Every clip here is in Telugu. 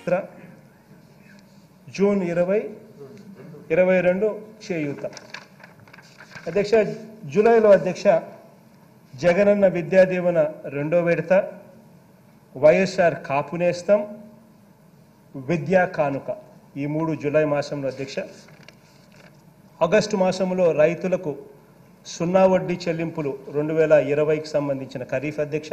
చిత్ర జూన్ ఇరవై ఇరవై రెండు చేయూత అధ్యక్ష జూలైలో అధ్యక్ష జగనన్న విద్యాదీవన రెండో విడత వైఎస్ఆర్ కాపు నేస్తం విద్యా కానుక ఈ మూడు జూలై మాసంలో అధ్యక్ష ఆగస్టు మాసంలో రైతులకు సున్నా వడ్డీ చెల్లింపులు రెండు వేల ఇరవైకి సంబంధించిన ఖరీఫ్ అధ్యక్ష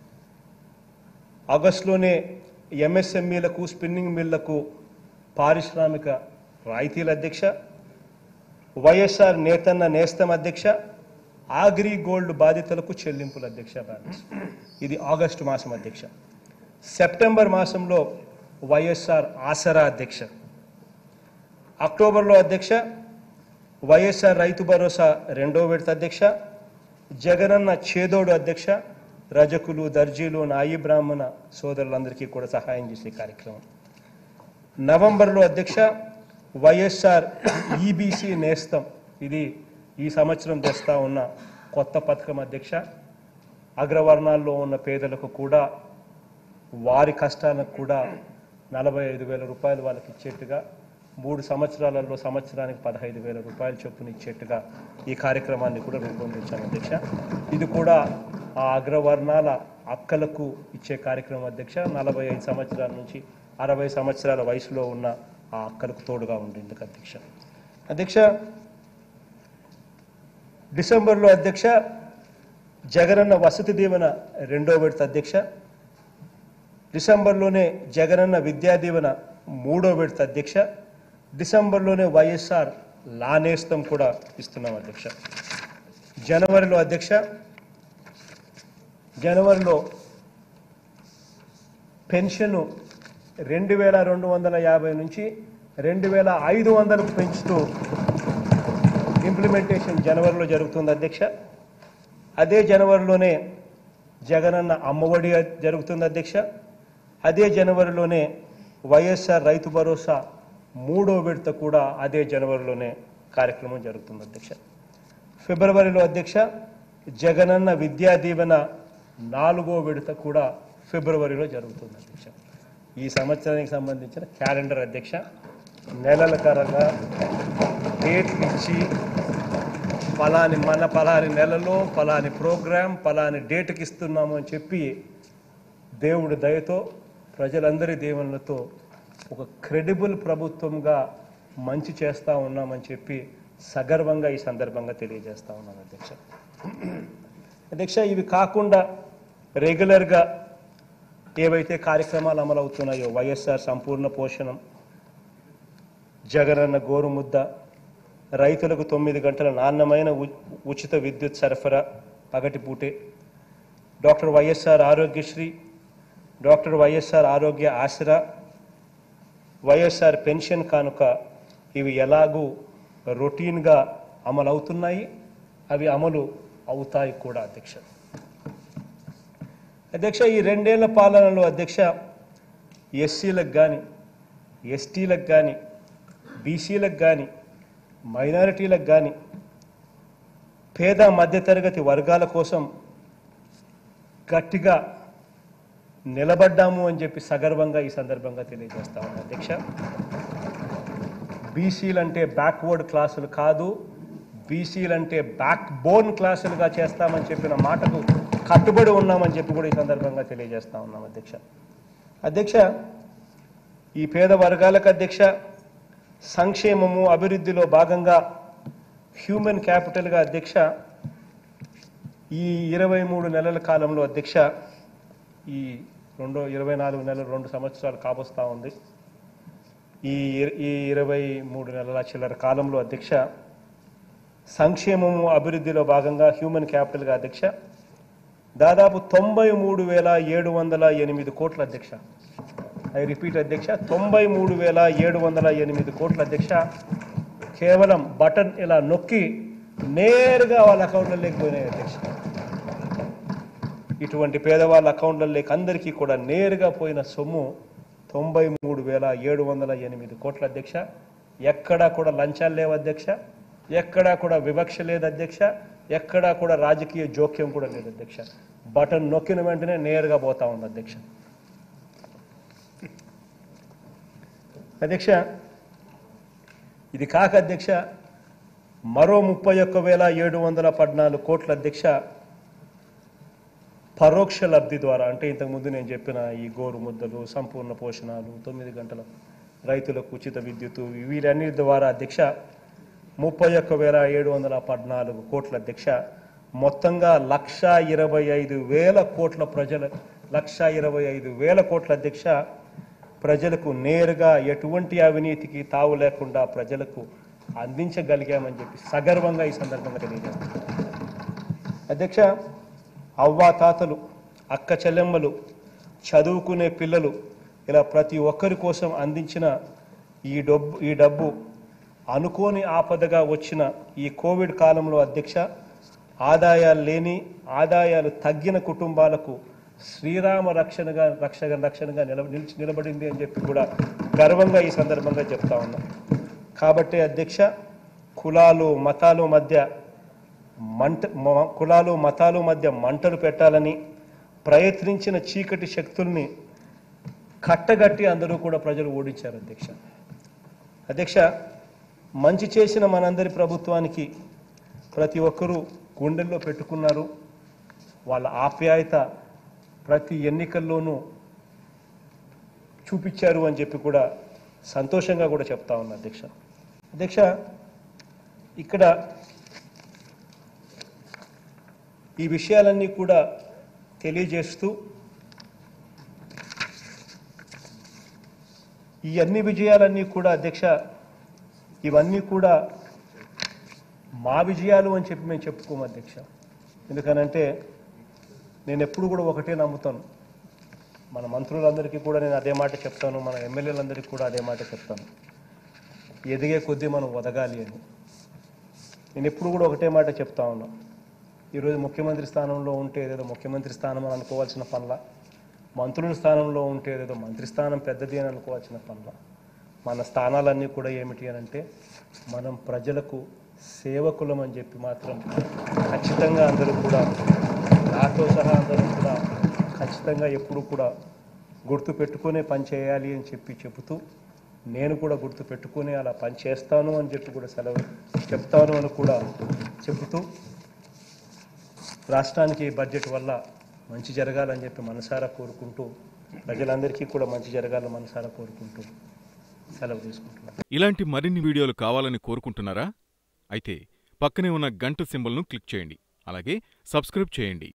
ఆగస్టులోనే ఎంఎస్ఎంఈలకు స్పిన్నింగ్ మిల్లకు పారిశ్రామిక రాయితీల అధ్యక్ష వైఎస్ఆర్ నేతన్న నేస్తం అధ్యక్ష ఆగ్రి గోల్డ్ బాధితులకు చెల్లింపుల అధ్యక్ష బ్యాలెన్స్ ఇది ఆగస్టు మాసం అధ్యక్ష సెప్టెంబర్ మాసంలో వైఎస్ఆర్ ఆసరా అధ్యక్ష అక్టోబర్లో అధ్యక్ష వైఎస్ఆర్ రైతు భరోసా రెండో విడత అధ్యక్ష జగనన్న చేదోడు అధ్యక్ష రజకులు దర్జీలు నాయి బ్రాహ్మణ సోదరులందరికీ కూడా సహాయం చేసే కార్యక్రమం నవంబర్లో అధ్యక్ష వైఎస్ఆర్ ఈబీసీ నేస్తం ఇది ఈ సంవత్సరం తెస్తా ఉన్న కొత్త పథకం అధ్యక్ష అగ్రవర్ణాల్లో ఉన్న పేదలకు కూడా వారి కష్టాలకు కూడా నలభై ఐదు వేల రూపాయలు వాళ్ళకి ఇచ్చేట్టుగా మూడు సంవత్సరాలలో సంవత్సరానికి పదహైదు వేల రూపాయల చొప్పున ఇచ్చేట్టుగా ఈ కార్యక్రమాన్ని కూడా రూపొందించాను అధ్యక్ష ఇది కూడా ఆ అగ్రవర్ణాల అక్కలకు ఇచ్చే కార్యక్రమం అధ్యక్ష నలభై ఐదు సంవత్సరాల నుంచి అరవై సంవత్సరాల వయసులో ఉన్న ఆ అక్కలకు తోడుగా ఉండేందుకు అధ్యక్ష అధ్యక్ష డిసెంబర్లో అధ్యక్ష జగనన్న వసతి దీవెన రెండో విడత అధ్యక్ష డిసెంబర్లోనే జగనన్న విద్యా దీవెన మూడో విడత అధ్యక్ష డిసెంబర్లోనే వైఎస్ఆర్ లానేస్తం కూడా ఇస్తున్నాం అధ్యక్ష జనవరిలో అధ్యక్ష జనవరిలో పెన్షన్ రెండు వేల రెండు వందల యాభై నుంచి రెండు వేల ఐదు వందలకు పెంచుతూ ఇంప్లిమెంటేషన్ జనవరిలో జరుగుతుంది అధ్యక్ష అదే జనవరిలోనే జగనన్న అమ్మఒడి జరుగుతుంది అధ్యక్ష అదే జనవరిలోనే వైఎస్ఆర్ రైతు భరోసా మూడో విడత కూడా అదే జనవరిలోనే కార్యక్రమం జరుగుతుంది అధ్యక్ష ఫిబ్రవరిలో అధ్యక్ష జగనన్న విద్యా దీవెన నాలుగో విడత కూడా ఫిబ్రవరిలో జరుగుతుంది అధ్యక్ష ఈ సంవత్సరానికి సంబంధించిన క్యాలెండర్ అధ్యక్ష నెలల కరంగా డేట్ ఇచ్చి ఫలాని మన ఫలాని నెలలో ఫలాని ప్రోగ్రాం ఫలాని డేట్కి ఇస్తున్నాము అని చెప్పి దేవుడి దయతో ప్రజలందరి దీవెనలతో ఒక క్రెడిబుల్ ప్రభుత్వంగా మంచి చేస్తా ఉన్నామని చెప్పి సగర్వంగా ఈ సందర్భంగా తెలియజేస్తా ఉన్నాను అధ్యక్ష అధ్యక్ష ఇవి కాకుండా రెగ్యులర్గా ఏవైతే కార్యక్రమాలు అమలవుతున్నాయో వైఎస్ఆర్ సంపూర్ణ పోషణం జగనన్న గోరుముద్ద రైతులకు తొమ్మిది గంటల నాణ్యమైన ఉ- ఉచిత విద్యుత్ సరఫరా పగటిపూటే doctor YSR Aarogyasri doctor YSR Aarogya Aasara YSR pension కానుక ఇవి ఎలాగూ రొటీన్గా అమలు అవుతున్నాయి అవి అమలు అవుతాయి కూడా అధ్యక్ష అధ్యక్ష ఈ రెండేళ్ల పాలనలో అధ్యక్ష ఎస్సీలకు కానీ ఎస్టీలకు కానీ బీసీలకు కానీ మైనారిటీలకు కానీ పేద మధ్యతరగతి వర్గాల కోసం గట్టిగా నిలబడ్డాము అని చెప్పి సగర్వంగా ఈ సందర్భంగా తెలియజేస్తా ఉన్నాను అధ్యక్ష బీసీలంటే బ్యాక్వర్డ్ క్లాసులు కాదు బీసీలంటే బ్యాక్ బోన్ క్లాసులుగా చేస్తామని చెప్పిన మాటకు కట్టుబడి ఉన్నామని చెప్పి కూడా ఈ సందర్భంగా తెలియజేస్తా ఉన్నాం అధ్యక్ష అధ్యక్ష ఈ పేద వర్గాలకు అధ్యక్ష సంక్షేమము అభివృద్ధిలో భాగంగా హ్యూమన్ క్యాపిటల్గా అధ్యక్ష ఈ ఇరవై మూడు నెలల కాలంలో అధ్యక్ష ఈ రెండో ఇరవై నాలుగు నెలలు రెండు సంవత్సరాలు కాబోస్తా ఉంది ఈ ఇర- ఈ ఇరవై మూడు నెలల చిల్లర కాలంలో అధ్యక్ష సంక్షేమము అభివృద్ధిలో భాగంగా హ్యూమన్ క్యాపిటల్గా అధ్యక్ష దాదాపు తొంభై మూడు వేల ఏడు వందల ఎనిమిది కోట్ల అధ్యక్ష ఐ రిపీట్ అధ్యక్ష తొంభై మూడు వేల ఏడు వందల ఎనిమిది కోట్ల అధ్యక్ష కేవలం బటన్ ఇలా నొక్కి నేరుగా వాళ్ళ అకౌంట్లలోకి పోయినాయి అధ్యక్ష ఇటువంటి పేదవాళ్ళ అకౌంట్లలోకి అందరికీ కూడా నేరుగా పోయిన సొమ్ము తొంభై మూడు వేల ఏడు వందల ఎనిమిది కోట్ల అధ్యక్ష ఎక్కడా కూడా లంచాలు లేవు అధ్యక్ష ఎక్కడా కూడా వివక్ష లేదు అధ్యక్ష ఎక్కడా కూడా రాజకీయ జోక్యం కూడా లేదు అధ్యక్ష బటన్ నొక్కిన వెంటనే నేరుగా పోతా ఉంది అధ్యక్ష అధ్యక్ష ఇది కాక అధ్యక్ష మరో ముప్పై ఒక్క వేల ఏడు వందల పద్నాలుగు కోట్ల అధ్యక్ష పరోక్ష లబ్ధి ద్వారా అంటే ఇంతకుముందు నేను చెప్పిన ఈ గోరు ముద్దలు సంపూర్ణ పోషణాలు తొమ్మిది గంటల రైతులకు ఉచిత విద్యుత్తు వీరన్నిటి ద్వారా అధ్యక్ష ముప్పై ఒక్క వేల ఏడు వందల పద్నాలుగు కోట్ల అధ్యక్ష మొత్తంగా లక్ష ఇరవై ఐదు వేల కోట్ల ప్రజల లక్ష ఇరవై ఐదు వేల కోట్ల అధ్యక్ష ప్రజలకు నేరుగా ఎటువంటి అవినీతికి తావు లేకుండా ప్రజలకు అందించగలిగామని చెప్పి సగర్వంగా ఈ సందర్భంగా తెలియజేస్తాను అధ్యక్ష అవ్వా తాతలు అక్క చెల్లెమ్మలు చదువుకునే పిల్లలు ఇలా ప్రతి ఒక్కరి కోసం అందించిన ఈ డబ్బు ఈ డబ్బు అనుకోని ఆపదగా వచ్చిన ఈ కోవిడ్ కాలంలో అధ్యక్ష ఆదాయాలు లేని ఆదాయాలు తగ్గిన కుటుంబాలకు శ్రీరామ రక్షణగా రక్షణ రక్షణగా నిలబ నిలిచి నిలబడింది అని చెప్పి కూడా గర్వంగా ఈ సందర్భంగా చెప్తా ఉన్నాం కాబట్టి అధ్యక్ష కులాలు మతాలు మధ్య మంట మ- కులాలు మతాలు మధ్య మంటలు పెట్టాలని ప్రయత్నించిన చీకటి శక్తుల్ని కట్టగట్టి అందరూ కూడా ప్రజలు ఓడించారు అధ్యక్ష అధ్యక్ష మంచి చేసిన మనందరి ప్రభుత్వానికి ప్రతి ఒక్కరూ గుండెల్లో పెట్టుకున్నారు వాళ్ళ ఆప్యాయత ప్రతి ఎన్నికల్లోనూ చూపించారు అని చెప్పి కూడా సంతోషంగా కూడా చెప్తా ఉన్నా అధ్యక్ష అధ్యక్ష ఇక్కడ ఈ విషయాలన్నీ కూడా తెలియజేస్తూ ఈ అన్ని విజయాలన్నీ కూడా అధ్యక్ష ఇవన్నీ కూడా మా విజయాలు అని చెప్పి మేము చెప్పుకోము అధ్యక్ష ఎందుకనంటే నేను ఎప్పుడు కూడా ఒకటే నమ్ముతాను మన మంత్రులందరికీ కూడా నేను అదే మాట చెప్తాను మన ఎమ్మెల్యేలందరికీ కూడా అదే మాట చెప్తాను ఎదిగే కొద్దీ మనం వదగాలి అని నేను ఎప్పుడు కూడా ఒకటే మాట చెప్తా ఉన్నా ఈరోజు ముఖ్యమంత్రి స్థానంలో ఉంటే ఏదేదో ముఖ్యమంత్రి స్థానం అని అనుకోవాల్సిన పనుల మంత్రుల స్థానంలో ఉంటే ఏదేదో మంత్రి స్థానం పెద్దది అని అనుకోవాల్సిన పనుల మన స్థానాలన్నీ కూడా ఏమిటి అని అంటే మనం ప్రజలకు సేవకులం అని చెప్పి మాత్రం ఖచ్చితంగా అందరూ కూడా నాతో సహా అందరూ కూడా ఖచ్చితంగా ఎప్పుడు కూడా గుర్తు పెట్టుకునే పని చేయాలి అని చెప్పి చెబుతూ నేను కూడా గుర్తు పెట్టుకుని అలా పని చేస్తాను అని చెప్పి కూడా సెలవు చెప్తాను అని కూడా చెబుతూ రాష్ట్రానికి ఈ బడ్జెట్ వల్ల మంచి జరగాలని చెప్పి మనసారా కోరుకుంటూ ప్రజలందరికీ కూడా మంచి జరగాలని మనసారా కోరుకుంటూ సెలవు తీసుకుంటున్నాను ఇలాంటి మరిన్ని వీడియోలు కావాలని కోరుకుంటున్నారా అయితే పక్కనే ఉన్న గంట సింబల్ను క్లిక్ చేయండి అలాగే సబ్స్క్రైబ్ చేయండి